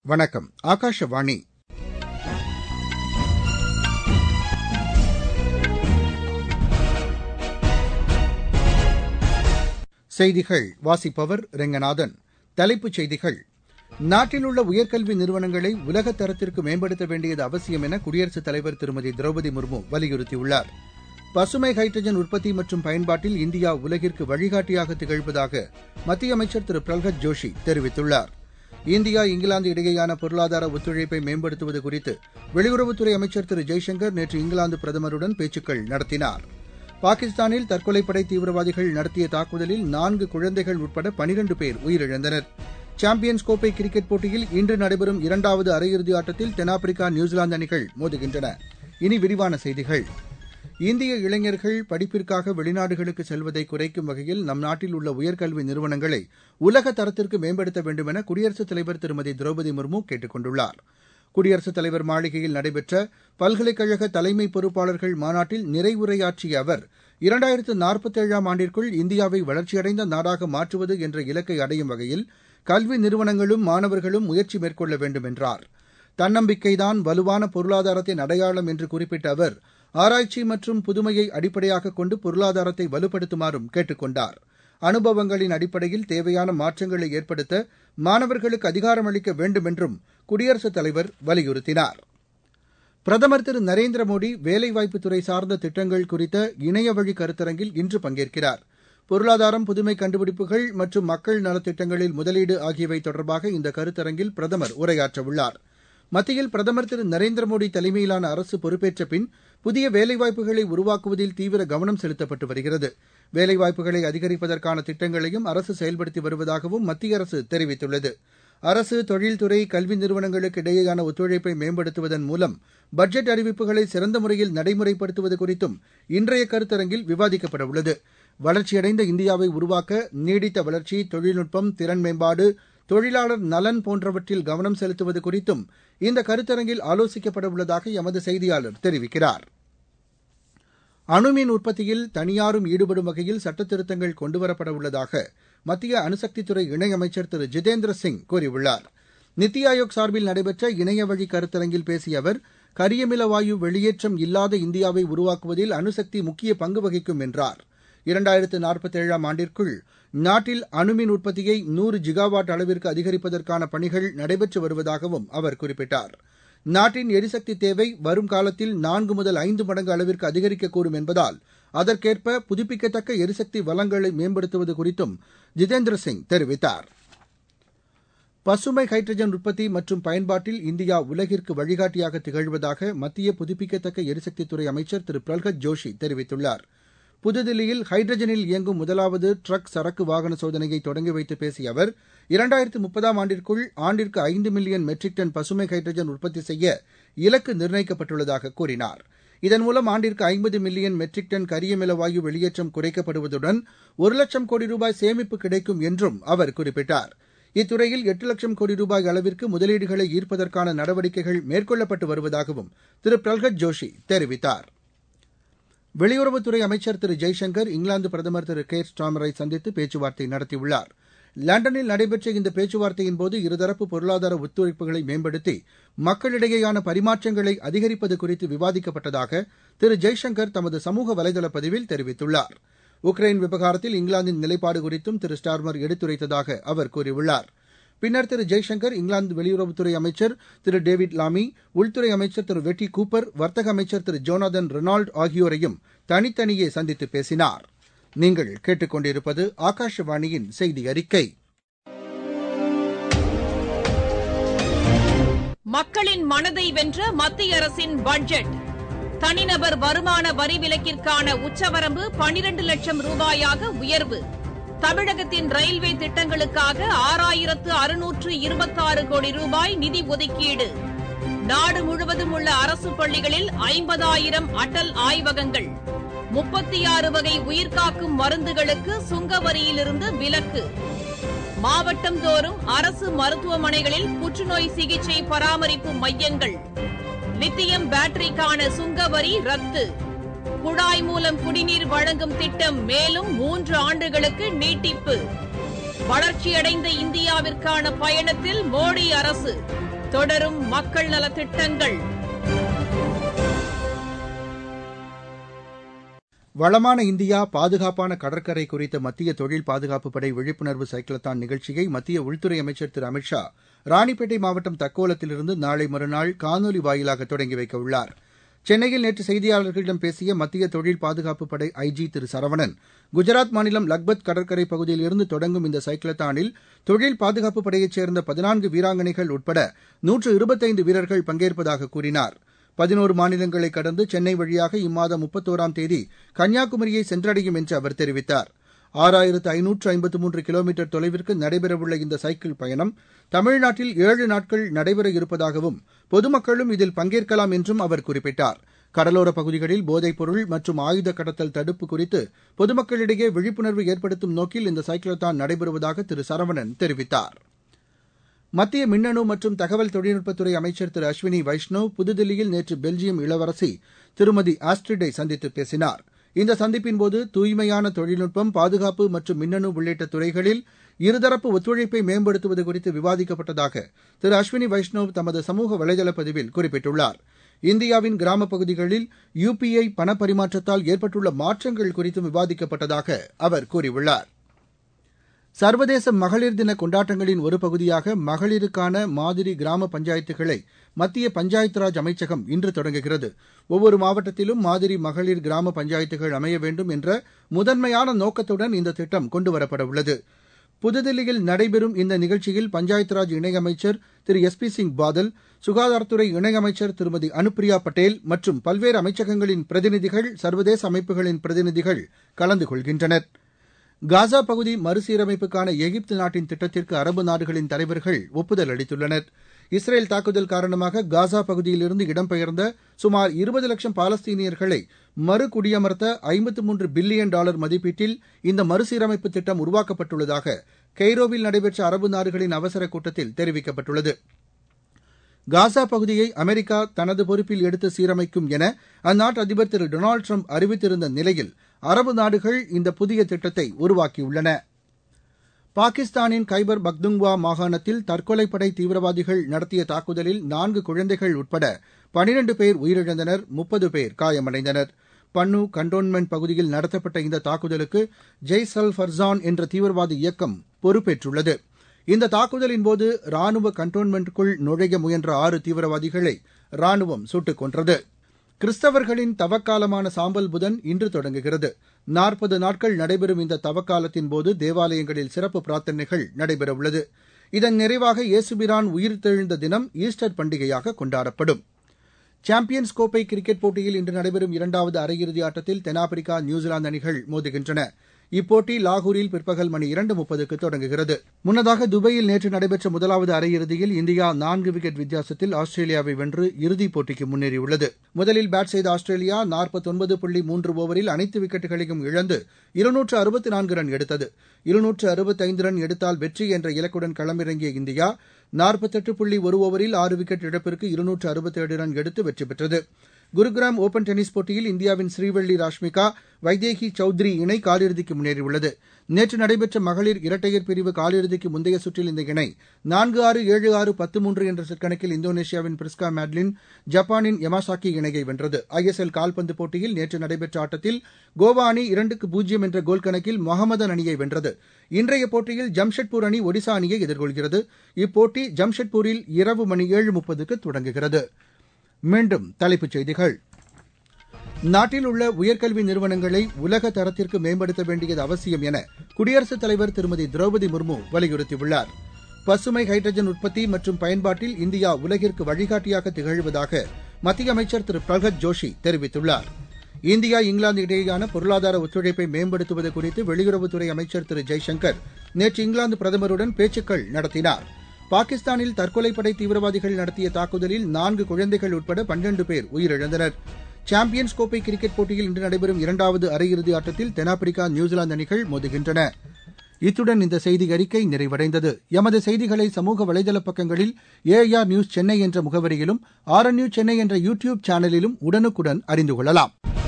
வணக்கம் ஆகாஷவாணி செய்திகள் வாசிப்பவர் ரெங்கநாதன் தலைப்புச் செய்திகள் நாட்டில் உள்ள உயர்கல்வி நிறுவனங்களை உலகத் தரத்திற்கு மேம்படுத்த வேண்டியது அவசியம் என குடியரசுத் தலைவர் திருமதி திரௌபதி முர்மு வலியுறுத்தியுள்ளார் பசுமை ஹைட்ரஜன் உற்பத்தி மற்றும் பயன்பாட்டில் இந்தியா உலகிற்கு வழிகாட்டியாக திகழ்வதாக மத்திய அமைச்சர் திரு பிரல்ஹத் ஜோஷி தெரிவித்துள்ளார் இந்தியா இங்கிலாந்து இடையேயான பொருளாதார ஒத்துழைப்பை மேம்படுத்துவது குறித்து வெளியுறவுத்துறை அமைச்சர் திரு ஜெய்சங்கர் நேற்று இங்கிலாந்து பிரதமருடன் பேச்சுக்கள் நடத்தினார் பாகிஸ்தானில் தற்கொலைப்படை தீவிரவாதிகள் நடத்திய தாக்குதலில் நான்கு குழந்தைகள் உட்பட பனிரண்டு பேர் உயிரிழந்தனர் சாம்பியன்ஸ் கோப்பை கிரிக்கெட் போட்டியில் இன்று நடைபெறும் இரண்டாவது அரையிறுதி ஆட்டத்தில் தென்னாப்பிரிக்கா நியூசிலாந்து அணிகள் மோதுகின்றன இனி விரிவான செய்திகள் இந்திய இளைஞர்கள் படிப்பிற்காக வெளிநாடுகளுக்கு செல்வதை குறைக்கும் வகையில் நம் நாட்டில் உள்ள உயர்கல்வி நிறுவனங்களை உலக தரத்திற்கு மேம்படுத்த வேண்டும் என குடியரசுத் தலைவர் திருமதி திரௌபதி முர்மு கேட்டுக் கொண்டுள்ளார் குடியரசுத் தலைவர் மாளிகையில் நடைபெற்ற பல்கலைக்கழக தலைமை பொறுப்பாளர்கள் மாநாட்டில் நிறைவுரையாற்றிய அவர் இரண்டாயிரத்து நாற்பத்தேழாம் ஆண்டிற்குள் இந்தியாவை வளர்ச்சியடைந்த நாடாக மாற்றுவது என்ற இலக்கை அடையும் வகையில் கல்வி நிறுவனங்களும் மாணவர்களும் முயற்சி மேற்கொள்ள வேண்டும் என்றார் தன்னம்பிக்கைதான் வலுவான பொருளாதாரத்தின் அடையாளம் என்று குறிப்பிட்ட அவர் ஆராய்ச்சி மற்றும் புதுமையை அடிப்படையாக கொண்டு பொருளாதாரத்தை வலுப்படுத்துமாறும் கேட்டுக் கொண்டார் அனுபவங்களின் அடிப்படையில் தேவையான மாற்றங்களை ஏற்படுத்த மாணவர்களுக்கு அதிகாரம் அளிக்க வேண்டும் என்றும் குடியரசுத் தலைவர் வலியுறுத்தினார் பிரதமர் திரு நரேந்திர மோடி வேலைவாய்ப்புத்துறை சார்ந்த திட்டங்கள் குறித்த இணையவழி கருத்தரங்கில் இன்று பங்கேற்கிறார் பொருளாதாரம் புதுமை கண்டுபிடிப்புகள் மற்றும் மக்கள் நலத்திட்டங்களில் முதலீடு ஆகியவை தொடர்பாக இந்த கருத்தரங்கில் பிரதமர் உரையாற்றவுள்ளார் மத்தியில் பிரதமர் திரு நரேந்திர மோடி தலைமையிலான அரசு பொறுப்பேற்ற பின் புதிய வேலைவாய்ப்புகளை உருவாக்குவதில் தீவிர கவனம் செலுத்தப்பட்டு வருகிறது வேலைவாய்ப்புகளை அதிகரிப்பதற்கான திட்டங்களையும் அரசு செயல்படுத்தி வருவதாகவும் மத்திய அரசு தெரிவித்துள்ளது அரசு தொழில்துறை கல்வி நிறுவனங்களுக்கு இடையேயான ஒத்துழைப்பை மேம்படுத்துவதன் மூலம் பட்ஜெட் அறிவிப்புகளை சிறந்த முறையில் நடைமுறைப்படுத்துவது குறித்தும் இன்றைய கருத்தரங்கில் விவாதிக்கப்பட உள்ளது வளர்ச்சியடைந்த இந்தியாவை உருவாக்க நீடித்த வளர்ச்சி தொழில்நுட்பம் திறன் மேம்பாடு தொழிலாளர் நலன் போன்றவற்றில் கவனம் செலுத்துவது குறித்தும் இந்த கருத்தரங்கில் ஆலோசிக்கப்பட உள்ளதாக எமது செய்தியாளர் தெரிவிக்கிறார் அணுமின் உற்பத்தியில் தனியாரும் ஈடுபடும் வகையில் சட்டத்திருத்தங்கள் கொண்டுவரப்பட உள்ளதாக மத்திய அணுசக்தித்துறை இணையமைச்சர் திரு ஜிதேந்திர சிங் கூறியுள்ளார் நித்தி ஆயோக் சார்பில் நடைபெற்ற இணையவழி கருத்தரங்கில் பேசிய அவர் கரியமில வாயு வெளியேற்றம் இல்லாத இந்தியாவை உருவாக்குவதில் அணுசக்தி முக்கிய பங்கு வகிக்கும் என்றார் இரண்டாயிரத்து நாற்பத்தேழாம் ஆண்டிற்குள் நாட்டில் அணுமின் உற்பத்தியை நூறு ஜிகாவாட் அளவிற்கு அதிகரிப்பதற்கான பணிகள் நடைபெற்று வருவதாகவும் அவர் குறிப்பிட்டார் நாட்டின் எரிசக்தி தேவை வரும் காலத்தில் நான்கு முதல் ஐந்து மடங்கு அளவிற்கு அதிகரிக்கக்கூடும் என்பதால் அதற்கேற்ப புதுப்பிக்கத்தக்க எரிசக்தி வளங்களை மேம்படுத்துவது குறித்தும் ஜிதேந்திர சிங் தெரிவித்தார் பசுமை ஹைட்ரஜன் உற்பத்தி மற்றும் பயன்பாட்டில் இந்தியா உலகிற்கு வழிகாட்டியாக திகழ்வதாக மத்திய புதுப்பிக்கத்தக்க எரிசக்தித்துறை அமைச்சர் திரு பிரல்ஹத் ஜோஷி தெரிவித்துள்ளார் புதுதில்லியில் ஹைட்ரஜனில் இயங்கும் முதலாவது ட்ரக் சரக்கு வாகன சோதனையை தொடங்கி வைத்து பேசிய அவர் இரண்டாயிரத்து முப்பதாம் ஆண்டிற்குள் ஆண்டிற்கு ஐந்து மில்லியன் மெட்ரிக் டன் பசுமை ஹைட்ரஜன் உற்பத்தி செய்ய இலக்கு நிர்ணயிக்கப்பட்டுள்ளதாக கூறினார் இதன் மூலம் ஆண்டிற்கு ஐம்பது மில்லியன் மெட்ரிக் டன் கரியமில வாயு வெளியேற்றம் குறைக்கப்படுவதுடன் ஒரு லட்சம் கோடி ரூபாய் சேமிப்பு கிடைக்கும் என்றும் அவர் குறிப்பிட்டார் இத்துறையில் எட்டு லட்சம் கோடி ரூபாய் அளவிற்கு முதலீடுகளை ஈர்ப்பதற்கான நடவடிக்கைகள் மேற்கொள்ளப்பட்டு வருவதாகவும் திரு பிரல்ஹத் ஜோஷி தெரிவித்தார் வெளியுறவுத்துறை அமைச்சர் திரு ஜெய்சங்கர் இங்கிலாந்து பிரதமர் திரு கேர் ஸ்டாமரை சந்தித்து பேச்சுவார்த்தை நடத்தியுள்ளார் லண்டனில் நடைபெற்ற இந்த பேச்சுவார்த்தையின்போது இருதரப்பு பொருளாதார ஒத்துழைப்புகளை மேம்படுத்தி மக்களிடையேயான பரிமாற்றங்களை அதிகரிப்பது குறித்து விவாதிக்கப்பட்டதாக திரு ஜெய்சங்கர் தமது சமூக வலைதள பதிவில் தெரிவித்துள்ளார் உக்ரைன் விவகாரத்தில் இங்கிலாந்தின் நிலைப்பாடு குறித்தும் திரு ஸ்டார்மர் எடுத்துரைத்ததாக அவர் கூறியுள்ளார் பின்னர் திரு ஜெய்சங்கர் இங்கிலாந்து வெளியுறவுத்துறை அமைச்சர் திரு டேவிட் லாமி உள்துறை அமைச்சர் திரு வெட்டி கூப்பர் வர்த்தக அமைச்சர் திரு ஜோனாதன் ரெனால்டு ஆகியோரையும் தனித்தனியே சந்தித்து பேசினார் நீங்கள் கேட்டுக்கொண்டிருப்பது ஆகாஷவாணியின் செய்தி அறிக்கை மக்களின் மனதை வென்ற மத்திய அரசின் பட்ஜெட் தனிநபர் வருமான வரி விலக்கிற்கான உச்சவரம்பு பனிரண்டு லட்சம் ரூபாயாக உயர்வு தமிழகத்தின் ரயில்வே திட்டங்களுக்காக ஆறாயிரத்து அறுநூற்று இருபத்தாறு கோடி ரூபாய் நிதி ஒதுக்கீடு நாடு முழுவதும் உள்ள அரசு பள்ளிகளில் ஐம்பதாயிரம் அடல் ஆய்வகங்கள் முப்பத்தி ஆறு வகை உயிர்காக்கும் மருந்துகளுக்கு சுங்க வரியிலிருந்து விலக்கு மாவட்டம் தோறும் அரசு மருத்துவமனைகளில் புற்றுநோய் சிகிச்சை பராமரிப்பு மையங்கள் லித்தியம் பேட்டரிக்கான சுங்க வரி ரத்து குழாய் மூலம் குடிநீர் வழங்கும் திட்டம் மேலும் மூன்று ஆண்டுகளுக்கு நீட்டிப்பு வளர்ச்சியடைந்த இந்தியாவிற்கான பயணத்தில் மோடி அரசு தொடரும் மக்கள் நலத் திட்டங்கள் வளமான இந்தியா பாதுகாப்பான கடற்கரை குறித்த மத்திய தொழில் பாதுகாப்பு படை விழிப்புணர்வு சைக்கிளத்தான் நிகழ்ச்சியை மத்திய உள்துறை அமைச்சர் திரு அமித் ஷா ராணிப்பேட்டை மாவட்டம் தக்கோலத்திலிருந்து நாளை மறுநாள் காணொலி வாயிலாக தொடங்கி வைக்க உள்ளார் சென்னையில் நேற்று செய்தியாளர்களிடம் பேசிய மத்திய தொழில் பாதுகாப்பு படை ஐஜி திரு சரவணன் குஜராத் மாநிலம் லக்பத் கடற்கரை பகுதியில் இருந்து தொடங்கும் இந்த சைக்கிளத்தானில் தொழில் பாதுகாப்பு படையைச் சேர்ந்த பதினான்கு வீராங்கனைகள் உட்பட நூற்று இருபத்தைந்து வீரர்கள் பங்கேற்பதாக கூறினார் பதினோரு மாநிலங்களை கடந்து சென்னை வழியாக இம்மாதம் முப்பத்தோராம் தேதி கன்னியாகுமரியை சென்றடையும் என்று அவர் தெரிவித்தார் ஆறாயிரத்து ஐநூற்று ஐம்பத்து மூன்று கிலோமீட்டர் தொலைவிற்கு நடைபெறவுள்ள இந்த சைக்கிள் பயணம் தமிழ்நாட்டில் ஏழு நாட்கள் நடைபெற இருப்பதாகவும் பொதுமக்களும் இதில் பங்கேற்கலாம் என்றும் அவர் குறிப்பிட்டார் கடலோரப் பகுதிகளில் போதைப்பொருள் மற்றும் ஆயுத கடத்தல் தடுப்பு குறித்து பொதுமக்களிடையே விழிப்புணர்வு ஏற்படுத்தும் நோக்கில் இந்த சைக்கிளத்தான் நடைபெறுவதாக திரு சரவணன் தெரிவித்தார் மத்திய மின்னணு மற்றும் தகவல் தொழில்நுட்பத்துறை அமைச்சர் திரு அஸ்வினி வைஷ்ணவ் புதுதில்லியில் நேற்று பெல்ஜியம் இளவரசி திருமதி ஆஸ்ட்ரிடை சந்தித்து பேசினார் இந்த சந்திப்பின்போது தூய்மையான தொழில்நுட்பம் பாதுகாப்பு மற்றும் மின்னணு உள்ளிட்ட துறைகளில் இருதரப்பு ஒத்துழைப்பை மேம்படுத்துவது குறித்து விவாதிக்கப்பட்டதாக திரு அஸ்வினி வைஷ்ணவ் தமது சமூக வலைதள பதிவில் குறிப்பிட்டுள்ளார் இந்தியாவின் கிராமப் பகுதிகளில் யுபிஐ பணப்பரிமாற்றத்தால் ஏற்பட்டுள்ள மாற்றங்கள் குறித்தும் விவாதிக்கப்பட்டதாக அவர் கூறியுள்ளார் சர்வதேச மகளிர் தின கொண்டாட்டங்களின் ஒரு பகுதியாக மகளிருக்கான மாதிரி கிராம பஞ்சாயத்துகளை மத்திய பஞ்சாயத்து ராஜ் அமைச்சகம் இன்று தொடங்குகிறது ஒவ்வொரு மாவட்டத்திலும் மாதிரி மகளிர் கிராம பஞ்சாயத்துகள் அமைய வேண்டும் என்ற முதன்மையான நோக்கத்துடன் இந்த திட்டம் கொண்டுவரப்பட உள்ளது புதுதில்லியில் நடைபெறும் இந்த நிகழ்ச்சியில் பஞ்சாயத்து ராஜ் இணையமைச்சர் திரு எஸ் பி சிங் பாதல் சுகாதாரத்துறை இணையமைச்சர் திருமதி அனுப்பிரியா பட்டேல் மற்றும் பல்வேறு அமைச்சகங்களின் பிரதிநிதிகள் சர்வதேச அமைப்புகளின் பிரதிநிதிகள் கலந்து கொள்கின்றனர் காசா பகுதி மறுசீரமைப்புக்கான எகிப்து நாட்டின் திட்டத்திற்கு அரபு நாடுகளின் தலைவர்கள் ஒப்புதல் அளித்துள்ளனர் இஸ்ரேல் தாக்குதல் காரணமாக காசா பகுதியிலிருந்து இடம்பெயர்ந்த சுமார் இருபது லட்சம் பாலஸ்தீனியர்களை மறு குடியமர்த்த ஐம்பத்து மூன்று பில்லியன் டாலர் மதிப்பீட்டில் இந்த மறுசீரமைப்பு திட்டம் உருவாக்கப்பட்டுள்ளதாக கெய்ரோவில் நடைபெற்ற அரபு நாடுகளின் அவசர கூட்டத்தில் தெரிவிக்கப்பட்டுள்ளது காசா பகுதியை அமெரிக்கா தனது பொறுப்பில் எடுத்து சீரமைக்கும் என அந்நாட்டு அதிபர் திரு டொனால்டு ட்ரம்ப் அறிவித்திருந்த நிலையில் அரபு நாடுகள் இந்த புதிய திட்டத்தை உருவாக்கியுள்ளன பாகிஸ்தானின் கைபர் பக்துங்வா மாகாணத்தில் தற்கொலைப்படை தீவிரவாதிகள் நடத்திய தாக்குதலில் நான்கு குழந்தைகள் உட்பட பனிரண்டு பேர் உயிரிழந்தனர் முப்பது பேர் காயமடைந்தனர் பன்னு கண்டோன்மெண்ட் பகுதியில் நடத்தப்பட்ட இந்த தாக்குதலுக்கு ஜெய்ஸ் அல் ஃபர்சான் என்ற தீவிரவாத இயக்கம் பொறுப்பேற்றுள்ளது இந்த தாக்குதலின்போது ராணுவ கண்டோன்மெண்ட்டுக்குள் நுழைய முயன்ற ஆறு தீவிரவாதிகளை ராணுவம் சுட்டுக் கொன்றது கிறிஸ்தவர்களின் தவக்காலமான சாம்பல் புதன் இன்று தொடங்குகிறது நாற்பது நாட்கள் நடைபெறும் இந்த தவக்காலத்தின்போது தேவாலயங்களில் சிறப்பு பிரார்த்தனைகள் நடைபெறவுள்ளது இதன் நிறைவாக இயேசுபிரான் உயிர்த்தெழுந்த தினம் ஈஸ்டர் பண்டிகையாக கொண்டாடப்படும் சாம்பியன்ஸ் கோப்பை கிரிக்கெட் போட்டியில் இன்று நடைபெறும் இரண்டாவது அரையிறுதி ஆட்டத்தில் தென்னாப்பிரிக்கா நியூசிலாந்து அணிகள் மோதுகின்றன இப்போட்டி லாகூரில் பிற்பகல் மணி இரண்டு முப்பதுக்கு தொடங்குகிறது முன்னதாக துபாயில் நேற்று நடைபெற்ற முதலாவது அரையிறுதியில் இந்தியா நான்கு விக்கெட் வித்தியாசத்தில் ஆஸ்திரேலியாவை வென்று இறுதிப் போட்டிக்கு முன்னேறியுள்ளது முதலில் பேட் செய்த ஆஸ்திரேலியா நாற்பத்தொன்பது புள்ளி மூன்று ஓவரில் அனைத்து விக்கெட்டுகளையும் இழந்து இருநூற்று அறுபத்தி நான்கு ரன் எடுத்தது இருநூற்று அறுபத்தைந்து ரன் எடுத்தால் வெற்றி என்ற இலக்குடன் களமிறங்கிய இந்தியா நாற்பத்தெட்டு புள்ளி ஒரு ஓவரில் ஆறு விக்கெட் இழப்பிற்கு இருநூற்று அறுபத்தேழு ரன் எடுத்து வெற்றி பெற்றது குருகிராம் ஓபன் டென்னிஸ் போட்டியில் இந்தியாவின் ஸ்ரீவள்ளி ராஷ்மிகா வைதேகி சௌத்ரி இணை காலிறுதிக்கு முன்னேறியுள்ளது நேற்று நடைபெற்ற மகளிர் இரட்டையர் பிரிவு காலிறுதிக்கு முந்தைய சுற்றில் இந்த இணை நான்கு ஆறு ஏழு ஆறு பத்து மூன்று என்ற செட் கணக்கில் இந்தோனேஷியாவின் பிரிஸ்கா மேட்லின் ஜப்பானின் யமாசாக்கி இணையை வென்றது ஐஎஸ்எல் கால்பந்து போட்டியில் நேற்று நடைபெற்ற ஆட்டத்தில் கோவா அணி இரண்டுக்கு பூஜ்ஜியம் என்ற கோல் கணக்கில் மொஹமதன் அணியை வென்றது இன்றைய போட்டியில் ஜம்ஷெட்பூர் அணி ஒடிசா அணியை எதிர்கொள்கிறது இப்போட்டி ஜம்ஷெட்பூரில் இரவு மணி ஏழு முப்பதுக்கு தொடங்குகிறது மீண்டும் தலைப்புச் செய்திகள் நாட்டில் உள்ள உயர்கல்வி நிறுவனங்களை உலக தரத்திற்கு மேம்படுத்த வேண்டியது அவசியம் என குடியரசுத் தலைவர் திருமதி திரௌபதி முர்மு வலியுறுத்தியுள்ளார் பசுமை ஹைட்ரஜன் உற்பத்தி மற்றும் பயன்பாட்டில் இந்தியா உலகிற்கு வழிகாட்டியாக திகழ்வதாக மத்திய அமைச்சர் திரு பிரகத் ஜோஷி தெரிவித்துள்ளார் இந்தியா இங்கிலாந்து இடையேயான பொருளாதார ஒத்துழைப்பை மேம்படுத்துவது குறித்து வெளியுறவுத்துறை அமைச்சர் திரு ஜெய்சங்கர் நேற்று இங்கிலாந்து பிரதமருடன் பேச்சுக்கள் நடத்தினார் பாகிஸ்தானில் தற்கொலைப்படை தீவிரவாதிகள் நடத்திய தாக்குதலில் நான்கு குழந்தைகள் உட்பட பன்னிரண்டு பேர் உயிரிழந்தனர் சாம்பியன்ஸ் கோப்பை கிரிக்கெட் போட்டியில் இன்று நடைபெறும் இரண்டாவது அரையிறுதி ஆட்டத்தில் தென்னாப்பிரிக்கா நியூசிலாந்து அணிகள் மோதுகின்றன இத்துடன் இந்த செய்தி அறிக்கை நிறைவடைந்தது எமது செய்திகளை சமூக வலைதள பக்கங்களில் ஏஆர் நியூஸ் சென்னை என்ற முகவரியிலும் ஆர் நியூஸ் சென்னை என்ற யூ டியூப் சேனலிலும் உடனுக்குடன் அறிந்து கொள்ளலாம்